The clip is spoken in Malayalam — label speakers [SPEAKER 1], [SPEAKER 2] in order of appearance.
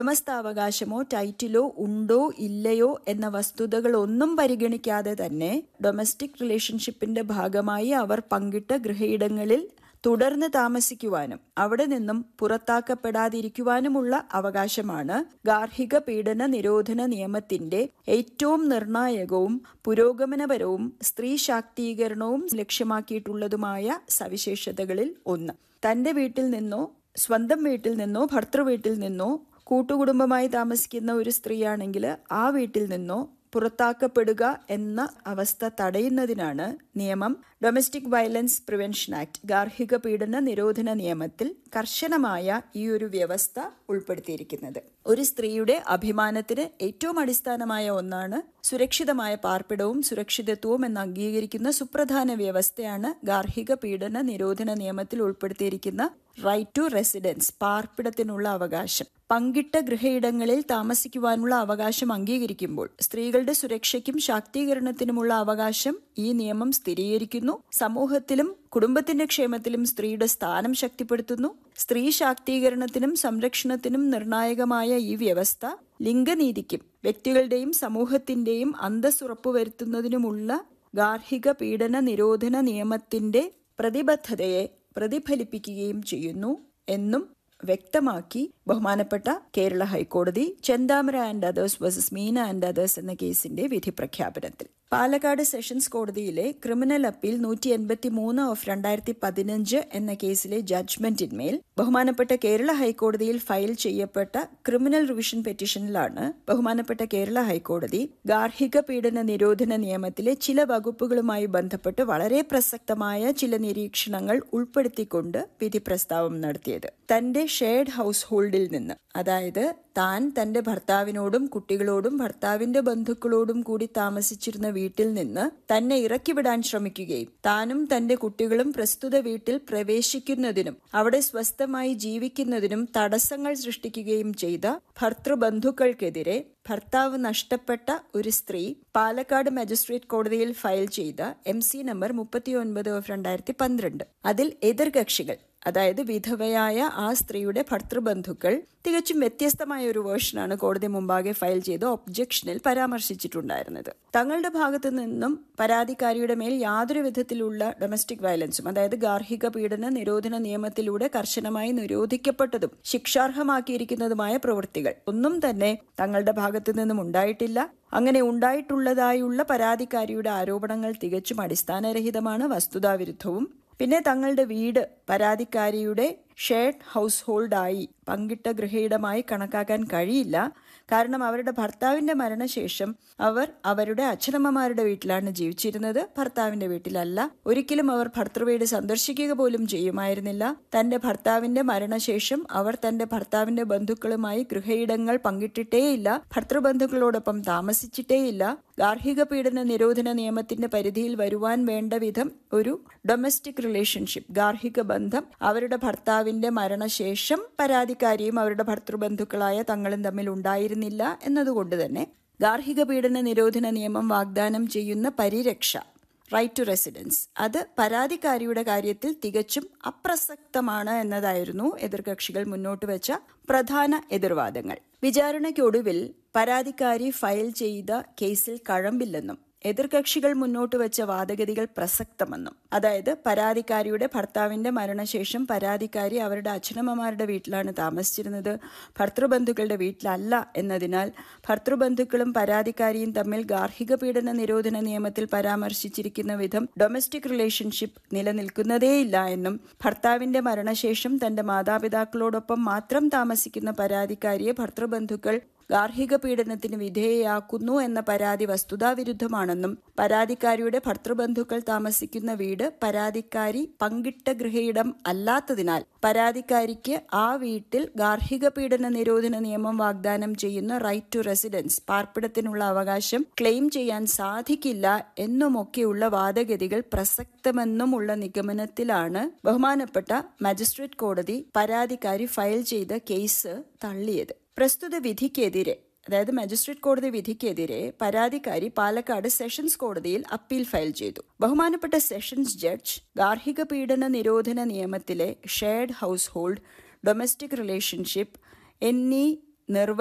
[SPEAKER 1] ഉടമസ്ഥാവകാശമോ ടൈറ്റിലോ ഉണ്ടോ ഇല്ലയോ എന്ന വസ്തുതകളൊന്നും പരിഗണിക്കാതെ തന്നെ ഡൊമസ്റ്റിക് റിലേഷൻഷിപ്പിന്റെ ഭാഗമായി അവർ പങ്കിട്ട ഗൃഹയിടങ്ങളിൽ തുടർന്ന് താമസിക്കുവാനും അവിടെ നിന്നും പുറത്താക്കപ്പെടാതിരിക്കുവാനുമുള്ള അവകാശമാണ് ഗാർഹിക പീഡന നിരോധന നിയമത്തിന്റെ ഏറ്റവും നിർണായകവും പുരോഗമനപരവും സ്ത്രീ ശാക്തീകരണവും ലക്ഷ്യമാക്കിയിട്ടുള്ളതുമായ സവിശേഷതകളിൽ ഒന്ന് തന്റെ വീട്ടിൽ നിന്നോ സ്വന്തം വീട്ടിൽ നിന്നോ ഭർത്തൃവീട്ടിൽ നിന്നോ കൂട്ടുകുടുംബമായി താമസിക്കുന്ന ഒരു സ്ത്രീയാണെങ്കിൽ ആ വീട്ടിൽ നിന്നോ പുറത്താക്കപ്പെടുക എന്ന അവസ്ഥ തടയുന്നതിനാണ് നിയമം ഡൊമസ്റ്റിക് വയലൻസ് പ്രിവെൻഷൻ ആക്ട് ഗാർഹിക പീഡന നിരോധന നിയമത്തിൽ കർശനമായ ഈ ഒരു വ്യവസ്ഥ ഉൾപ്പെടുത്തിയിരിക്കുന്നത് ഒരു സ്ത്രീയുടെ അഭിമാനത്തിന് ഏറ്റവും അടിസ്ഥാനമായ ഒന്നാണ് സുരക്ഷിതമായ പാർപ്പിടവും സുരക്ഷിതത്വവും എന്ന് അംഗീകരിക്കുന്ന സുപ്രധാന വ്യവസ്ഥയാണ് ഗാർഹിക പീഡന നിരോധന നിയമത്തിൽ ഉൾപ്പെടുത്തിയിരിക്കുന്ന റൈറ്റ് ടു റെസിഡൻസ് പാർപ്പിടത്തിനുള്ള അവകാശം പങ്കിട്ട ഗൃഹയിടങ്ങളിൽ താമസിക്കുവാനുള്ള അവകാശം അംഗീകരിക്കുമ്പോൾ സ്ത്രീകളുടെ സുരക്ഷയ്ക്കും ശാക്തീകരണത്തിനുമുള്ള അവകാശം ഈ നിയമം സ്ഥിരീകരിക്കുന്നു സമൂഹത്തിലും കുടുംബത്തിന്റെ ക്ഷേമത്തിലും സ്ത്രീയുടെ സ്ഥാനം ശക്തിപ്പെടുത്തുന്നു സ്ത്രീ ശാക്തീകരണത്തിനും സംരക്ഷണത്തിനും നിർണായകമായ ഈ വ്യവസ്ഥ ലിംഗനീതിക്കും വ്യക്തികളുടെയും സമൂഹത്തിന്റെയും അന്തസ് ഉറപ്പുവരുത്തുന്നതിനുമുള്ള ഗാർഹിക പീഡന നിരോധന നിയമത്തിന്റെ പ്രതിബദ്ധതയെ പ്രതിഫലിപ്പിക്കുകയും ചെയ്യുന്നു എന്നും വ്യക്തമാക്കി ബഹുമാനപ്പെട്ട കേരള ഹൈക്കോടതി Chenthamara and others versus Meena and others എന്ന കേസിന്റെ വിധി പ്രഖ്യാപനത്തിൽ പാലക്കാട് സെഷൻസ് കോടതിയിലെ ക്രിമിനൽ അപ്പീൽ നൂറ്റി എൺപത്തി മൂന്ന് ഓഫ് രണ്ടായിരത്തി പതിനഞ്ച് എന്ന കേസിലെ ജഡ്ജ്മെന്റിന്മേൽ ബഹുമാനപ്പെട്ട കേരള ഹൈക്കോടതിയിൽ ഫയൽ ചെയ്യപ്പെട്ട ക്രിമിനൽ റിവിഷൻ പെറ്റീഷനിലാണ് ബഹുമാനപ്പെട്ട കേരള ഹൈക്കോടതി ഗാർഹിക പീഡന നിരോധന നിയമത്തിലെ ചില വകുപ്പുകളുമായി ബന്ധപ്പെട്ട് വളരെ പ്രസക്തമായ ചില നിരീക്ഷണങ്ങൾ ഉൾപ്പെടുത്തിക്കൊണ്ട് വിധി പ്രസ്താവം നടത്തിയത് തന്റെ ഷെയർഡ് ഹൗസ് ഹോൾഡിൽ നിന്ന് അതായത് താൻ തന്റെ ഭർത്താവിനോടും കുട്ടികളോടും ഭർത്താവിന്റെ ബന്ധുക്കളോടും കൂടി താമസിച്ചിരുന്ന വീട്ടിൽ നിന്ന് തന്നെ ഇറക്കിവിടാൻ ശ്രമിക്കുകയും താനും തന്റെ കുട്ടികളും പ്രസ്തുത വീട്ടിൽ പ്രവേശിക്കുന്നതിനും അവിടെ സ്വസ്ഥമായി ജീവിക്കുന്നതിനും തടസ്സങ്ങൾ സൃഷ്ടിക്കുകയും ചെയ്ത ഭർത്തൃബന്ധുക്കൾക്കെതിരെ ഭർത്താവ് നഷ്ടപ്പെട്ട ഒരു സ്ത്രീ പാലക്കാട് മജിസ്ട്രേറ്റ് കോടതിയിൽ ഫയൽ ചെയ്ത എം സി നമ്പർ മുപ്പത്തിയൊൻപത് ഓഫ് രണ്ടായിരത്തി പന്ത്രണ്ട് അതിൽ എതിർകക്ഷികൾ അതായത് വിധവയായ ആ സ്ത്രീയുടെ ഭർത്തൃബന്ധുക്കൾ തികച്ചും വ്യത്യസ്തമായ ഒരു വേർഷനാണ് കോടതി മുമ്പാകെ ഫയൽ ചെയ്ത ഒബ്ജക്ഷനിൽ പരാമർശിച്ചിട്ടുണ്ടായിരുന്നത് തങ്ങളുടെ ഭാഗത്തു നിന്നും പരാതിക്കാരിയുടെ മേൽ യാതൊരു വിധത്തിലുള്ള ഡൊമസ്റ്റിക് വയലൻസും അതായത് ഗാർഹിക പീഡന നിരോധന നിയമത്തിലൂടെ കർശനമായി നിരോധിക്കപ്പെട്ടതും ശിക്ഷാർഹമാക്കിയിരിക്കുന്നതുമായ പ്രവൃത്തികൾ ഒന്നും തന്നെ തങ്ങളുടെ ഭാഗത്തു നിന്നും ഉണ്ടായിട്ടില്ല അങ്ങനെ ഉണ്ടായിട്ടുള്ളതായുള്ള പരാതിക്കാരിയുടെ ആരോപണങ്ങൾ തികച്ചും അടിസ്ഥാനരഹിതമാണ് വസ്തുതാവിരുദ്ധവും പിന്നെ തങ്ങളുടെ വീട് പരാതിക്കാരിയുടെ ഷെയർഡ് ഹൗസ് ഹോൾഡായി പങ്കിട്ട ഗൃഹയിടമായി കണക്കാക്കാൻ കഴിയില്ല കാരണം അവരുടെ ഭർത്താവിന്റെ മരണശേഷം അവർ അവരുടെ അച്ഛനമ്മമാരുടെ വീട്ടിലാണ് ജീവിച്ചിരുന്നത് ഭർത്താവിന്റെ വീട്ടിലല്ല ഒരിക്കലും അവർ ഭർത്തൃവീട് സന്ദർശിക്കുക പോലും ചെയ്യുമായിരുന്നില്ല തന്റെ ഭർത്താവിന്റെ മരണശേഷം അവർ തന്റെ ഭർത്താവിന്റെ ബന്ധുക്കളുമായി ഗൃഹയിടങ്ങൾ പങ്കിട്ടിട്ടേയില്ല ഭർത്തൃബന്ധുക്കളോടൊപ്പം താമസിച്ചിട്ടേയില്ല ഗാർഹിക പീഡന നിരോധന നിയമത്തിന്റെ പരിധിയിൽ വരുവാൻ വേണ്ട വിധം ഒരു ഡൊമസ്റ്റിക് റിലേഷൻഷിപ്പ് ഗാർഹിക ബന്ധം അവരുടെ ഭർത്താവിന്റെ മരണശേഷം പരാതിക്കാരിയും അവരുടെ ഭർത്തൃബന്ധുക്കളായ തങ്ങളും തമ്മിൽ ഉണ്ടായിരുന്നില്ല എന്നതുകൊണ്ട് തന്നെ ഗാർഹിക പീഡന നിരോധന നിയമം വാഗ്ദാനം ചെയ്യുന്ന പരിരക്ഷ റൈറ്റ് ടു റെസിഡൻസ് അത് പരാതിക്കാരിയുടെ കാര്യത്തിൽ തികച്ചും അപ്രസക്തമാണ് എന്നതായിരുന്നു എതിർകക്ഷികൾ മുന്നോട്ട് വെച്ച പ്രധാന എതിർവാദങ്ങൾ വിചാരണയ്ക്കൊടുവിൽ പരാതിക്കാരി ഫയൽ ചെയ്ത കേസിൽ കഴമ്പില്ലെന്നും എതിർകക്ഷികൾ മുന്നോട്ട് വെച്ച വാദഗതികൾ പ്രസക്തമെന്നും അതായത് പരാതിക്കാരിയുടെ ഭർത്താവിന്റെ മരണശേഷം പരാതിക്കാരി അവരുടെ അച്ഛനമ്മമാരുടെ വീട്ടിലാണ് താമസിച്ചിരുന്നത് ഭർത്തൃബന്ധുക്കളുടെ വീട്ടിലല്ല എന്നതിനാൽ ഭർത്തൃബന്ധുക്കളും പരാതിക്കാരിയും തമ്മിൽ ഗാർഹിക പീഡന നിരോധന നിയമത്തിൽ പരാമർശിച്ചിരിക്കുന്ന വിധം ഡൊമസ്റ്റിക് റിലേഷൻഷിപ്പ് നിലനിൽക്കുന്നതേയില്ല എന്നും ഭർത്താവിന്റെ മരണശേഷം തന്റെ മാതാപിതാക്കളോടൊപ്പം മാത്രം താമസിക്കുന്ന പരാതിക്കാരിയെ ഭർത്തൃബന്ധുക്കൾ ഗാർഹിക പീഡനത്തിന് വിധേയയാക്കുന്നു എന്ന പരാതി വസ്തുതാവിരുദ്ധമാണെന്നും പരാതിക്കാരിയുടെ ഭർത്തൃബന്ധുക്കൾ താമസിക്കുന്ന വീട് പരാതിക്കാരി പങ്കിട്ട ഗൃഹയിടം അല്ലാത്തതിനാൽ പരാതിക്കാരിക്ക് ആ വീട്ടിൽ ഗാർഹിക പീഡന നിരോധന നിയമം വാഗ്ദാനം ചെയ്യുന്ന റൈറ്റ് ടു റെസിഡൻസ് പാർപ്പിടത്തിനുള്ള അവകാശം ക്ലെയിം ചെയ്യാൻ സാധിക്കില്ല എന്നുമൊക്കെയുള്ള വാദഗതികൾ പ്രസക്തമെന്നുമുള്ള നിഗമനത്തിലാണ് ബഹുമാനപ്പെട്ട മജിസ്ട്രേറ്റ് കോടതി പരാതിക്കാരി ഫയൽ ചെയ്ത കേസ് തള്ളിയത് പ്രസ്തുത വിധിക്കെതിരെ അതായത് മജിസ്ട്രേറ്റ് കോടതി വിധിക്കെതിരെ പരാതിക്കാരി പാലക്കാട് സെഷൻസ് കോടതിയിൽ അപ്പീൽ ഫയൽ ചെയ്തു ബഹുമാനപ്പെട്ട സെഷൻസ് ജഡ്ജ് ഗാർഹിക പീഡന നിരോധന നിയമത്തിലെ shared household domestic relationship എന്നീ നിർവ